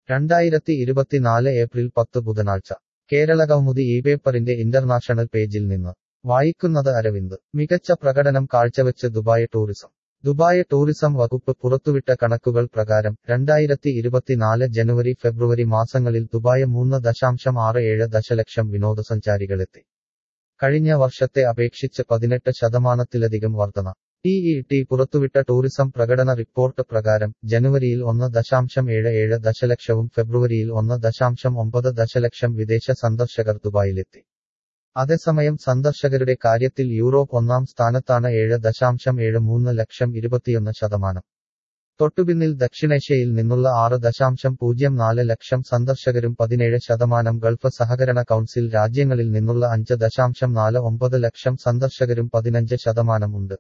രണ്ടായിരത്തി ഇരുപത്തിനാല് ഏപ്രിൽ പത്ത് ബുധനാഴ്ച കേരള കൗമുദി ഈ പേപ്പറിന്റെ ഇന്റർനാഷണൽ പേജിൽ നിന്ന് വായിക്കുന്നത് അരവിന്ദ് മികച്ച പ്രകടനം കാഴ്ചവെച്ച് ദുബായ് ടൂറിസം ദുബായ് ടൂറിസം വകുപ്പ് പുറത്തുവിട്ട കണക്കുകൾ പ്രകാരം രണ്ടായിരത്തി ഇരുപത്തിനാല് ജനുവരി ഫെബ്രുവരി മാസങ്ങളിൽ ദുബായ് മൂന്ന് ദശാംശം ആറ് ഏഴ് ദശലക്ഷം വിനോദസഞ്ചാരികളെത്തി കഴിഞ്ഞ വർഷത്തെ അപേക്ഷിച്ച് പതിനെട്ട് ശതമാനത്തിലധികം വർധന ടി ഇ ടി പുറത്തുവിട്ട ടൂറിസം പ്രകടന റിപ്പോർട്ട് പ്രകാരം ജനുവരിയിൽ ഒന്ന് ദശാംശം ഏഴ് ഏഴ് ദശലക്ഷവും ഫെബ്രുവരിയിൽ ഒന്ന് ദശാംശം ഒമ്പത് ദശലക്ഷം വിദേശ സന്ദർശകർ ദുബായിലെത്തി അതേസമയം സന്ദർശകരുടെ കാര്യത്തിൽ യൂറോപ്പ് ഒന്നാം സ്ഥാനത്താണ് ഏഴ് ദശാംശം ഏഴ് മൂന്ന് ലക്ഷം ഇരുപത്തിയൊന്ന് ശതമാനം തൊട്ടുപിന്നിൽ ദക്ഷിണേഷ്യയിൽ നിന്നുള്ള ആറ് ദശാംശം പൂജ്യം നാല് ലക്ഷം സന്ദർശകരും പതിനേഴ് ശതമാനം ഗൾഫ് സഹകരണ കൗൺസിൽ രാജ്യങ്ങളിൽ നിന്നുള്ള അഞ്ച് ദശാംശം നാല് ഒമ്പത് ലക്ഷം സന്ദർശകരും പതിനഞ്ച് ശതമാനം ഉണ്ട്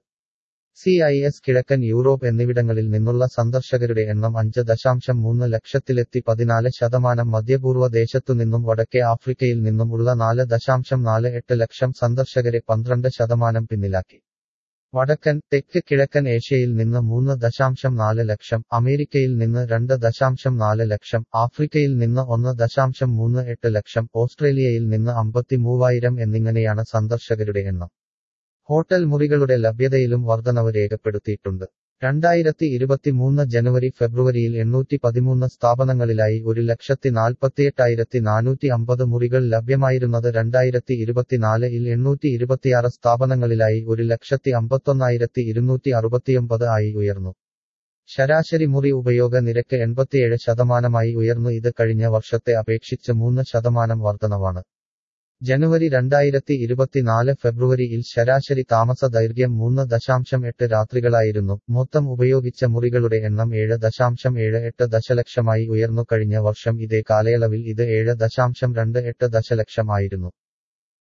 സി ഐ എസ് കിഴക്കൻ യൂറോപ്പ് എന്നിവിടങ്ങളിൽ നിന്നുള്ള സന്ദർശകരുടെ എണ്ണം അഞ്ച് ദശാംശം മൂന്ന് ലക്ഷത്തിലെത്തി പതിനാല് ശതമാനം മധ്യപൂർവ്വ ദേശത്തുനിന്നും വടക്കേ ആഫ്രിക്കയിൽ നിന്നും ഉള്ള നാല് ദശാംശം നാല് എട്ട് ലക്ഷം സന്ദർശകരെ പന്ത്രണ്ട് ശതമാനം പിന്നിലാക്കി വടക്കൻ തെക്ക് കിഴക്കൻ ഏഷ്യയിൽ നിന്ന് മൂന്ന് ദശാംശം നാല് ലക്ഷം അമേരിക്കയിൽ നിന്ന് രണ്ട് ദശാംശം നാല് ലക്ഷം ആഫ്രിക്കയിൽ നിന്ന് ഒന്ന് ദശാംശം മൂന്ന് എട്ട് ലക്ഷം ഓസ്ട്രേലിയയിൽ നിന്ന് അമ്പത്തി മൂവായിരം എന്നിങ്ങനെയാണ് സന്ദർശകരുടെ എണ്ണം ഹോട്ടൽ മുറികളുടെ ലഭ്യതയിലും വർധനവ് രേഖപ്പെടുത്തിയിട്ടുണ്ട് രണ്ടായിരത്തി ഇരുപത്തിമൂന്ന് ജനുവരി ഫെബ്രുവരിയിൽ എണ്ണൂറ്റി പതിമൂന്ന് സ്ഥാപനങ്ങളിലായി ഒരു ലക്ഷത്തി നാൽപ്പത്തിയെട്ടായിരത്തി നാനൂറ്റി അമ്പത് മുറികൾ ലഭ്യമായിരുന്നത് രണ്ടായിരത്തി ഇരുപത്തിനാലിൽ എണ്ണൂറ്റി ഇരുപത്തിയാറ് സ്ഥാപനങ്ങളിലായി ഒരു ലക്ഷത്തി അമ്പത്തൊന്നായിരത്തി ഇരുന്നൂറ്റി അറുപത്തിയൊമ്പത് ആയി ഉയർന്നു ശരാശരി മുറി ഉപയോഗ നിരക്ക് എൺപത്തിയേഴ് ശതമാനമായി ഉയർന്നു ഇത് കഴിഞ്ഞ വർഷത്തെ അപേക്ഷിച്ച് മൂന്ന് ശതമാനം വർധനവാണ് ജനുവരി രണ്ടായിരത്തി ഇരുപത്തിനാല് ഫെബ്രുവരിയിൽ ശരാശരി താമസ ദൈർഘ്യം മൂന്ന് ദശാംശം എട്ട് രാത്രികളായിരുന്നു മൊത്തം ഉപയോഗിച്ച മുറികളുടെ എണ്ണം ഏഴ് ദശാംശം ഏഴ് എട്ട് ദശലക്ഷമായി ഉയർന്നു കഴിഞ്ഞ വർഷം ഇതേ കാലയളവിൽ ഇത് ഏഴ് ദശാംശം രണ്ട് എട്ട് ദശലക്ഷം ആയിരുന്നു